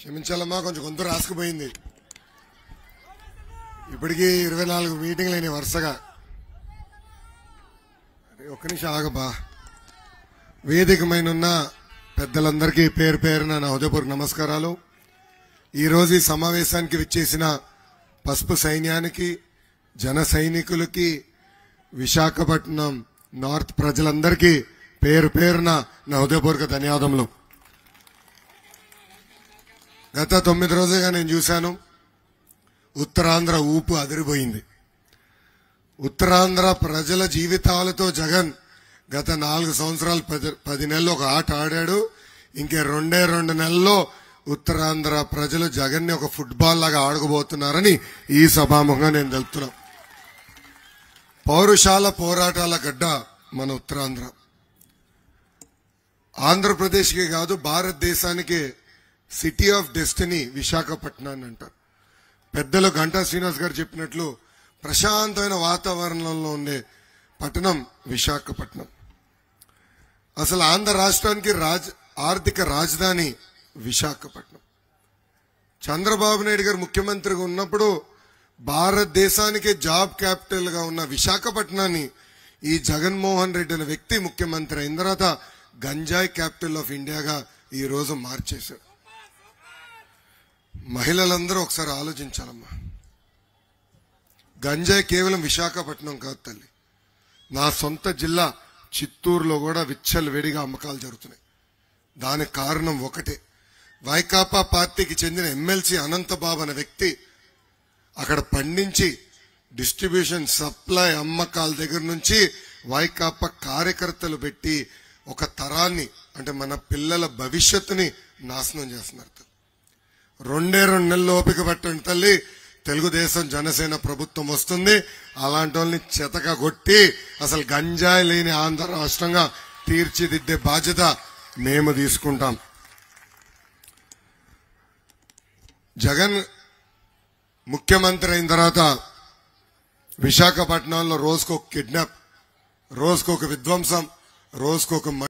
క్షమించాలమ్మా కొంచెం గొంతు రాసుకుపోయింది ఇప్పటికీ ఇరవై నాలుగు మీటింగ్లు అయినాయి వరుసగా అరే, ఒక్క నిమిషం ఆగబా వేదికమైన ఉన్న పెద్దలందరికీ పేరు పేరున నా హృదయపూర్వక నమస్కారాలు ఈ రోజు ఈ సమావేశానికి విచ్చేసిన పసుపు సైన్యానికి జన సైనికులకి విశాఖపట్నం నార్త్ ప్రజలందరికీ పేరు పేరున నా హృదయపూర్వక ధన్యవాదములు గత తొమ్మిది రోజులుగా నేను చూశాను ఉత్తరాంధ్ర ఊపు అదిరిపోయింది ఉత్తరాంధ్ర ప్రజల జీవితాలతో జగన్ గత నాలుగు సంవత్సరాలు పది పది నెలలు ఒక ఆట ఆడాడు ఇంకే రెండే రెండు నెలల్లో ఉత్తరాంధ్ర ప్రజలు జగన్ ని ఒక ఫుట్బాల్ లాగా ఆడుకోబోతున్నారని ఈ సభాముఖంగా నేను తెలుపుతున్నా పౌరుషాల పోరాటాల గడ్డ మన ఉత్తరాంధ్ర ఆంధ్రప్రదేశ్కి కాదు భారతదేశానికి సిటీ ఆఫ్ డెస్టినీ విశాఖపట్నాన్ని అంటారు పెద్దలు గంటా శ్రీనివాస్ గారు చెప్పినట్లు ప్రశాంతమైన వాతావరణంలో ఉండే పట్టణం విశాఖపట్నం అసలు ఆంధ్ర రాష్ట్రానికి రాజ్ ఆర్థిక రాజధాని విశాఖపట్నం చంద్రబాబు నాయుడు గారు ముఖ్యమంత్రిగా ఉన్నప్పుడు భారతదేశానికి జాబ్ క్యాపిటల్ గా ఉన్న విశాఖపట్నాన్ని ఈ జగన్మోహన్ రెడ్డి అనే వ్యక్తి ముఖ్యమంత్రి అయిన తర్వాత గంజాయి క్యాపిటల్ ఆఫ్ ఇండియాగా ఈ రోజు మార్చేశారు మహిళలందరూ ఒకసారి ఆలోచించాలమ్మా గంజాయి కేవలం విశాఖపట్నం కాదు తల్లి నా సొంత జిల్లా చిత్తూరులో కూడా విచ్చలు వేడిగా అమ్మకాలు జరుగుతున్నాయి దానికి కారణం ఒకటే వైకాపా పార్టీకి చెందిన ఎమ్మెల్సీ అనంతబాబు అనే వ్యక్తి అక్కడ పండించి డిస్ట్రిబ్యూషన్ సప్లై అమ్మకాల దగ్గర నుంచి వైకాపా కార్యకర్తలు పెట్టి ఒక తరాన్ని అంటే మన పిల్లల భవిష్యత్తుని నాశనం చేస్తున్నారు రెండే రెండు నెలలు ఓపిక పట్టండి తల్లి తెలుగుదేశం జనసేన ప్రభుత్వం వస్తుంది అలాంటి వాళ్ళని చెతక కొట్టి అసలు గంజాయి లేని ఆంధ్ర రాష్ట్రంగా తీర్చిదిద్దే బాధ్యత మేము తీసుకుంటాం జగన్ ముఖ్యమంత్రి అయిన తర్వాత విశాఖపట్నంలో రోజుకొక కిడ్నాప్ రోజుకొక విధ్వంసం రోజుకొక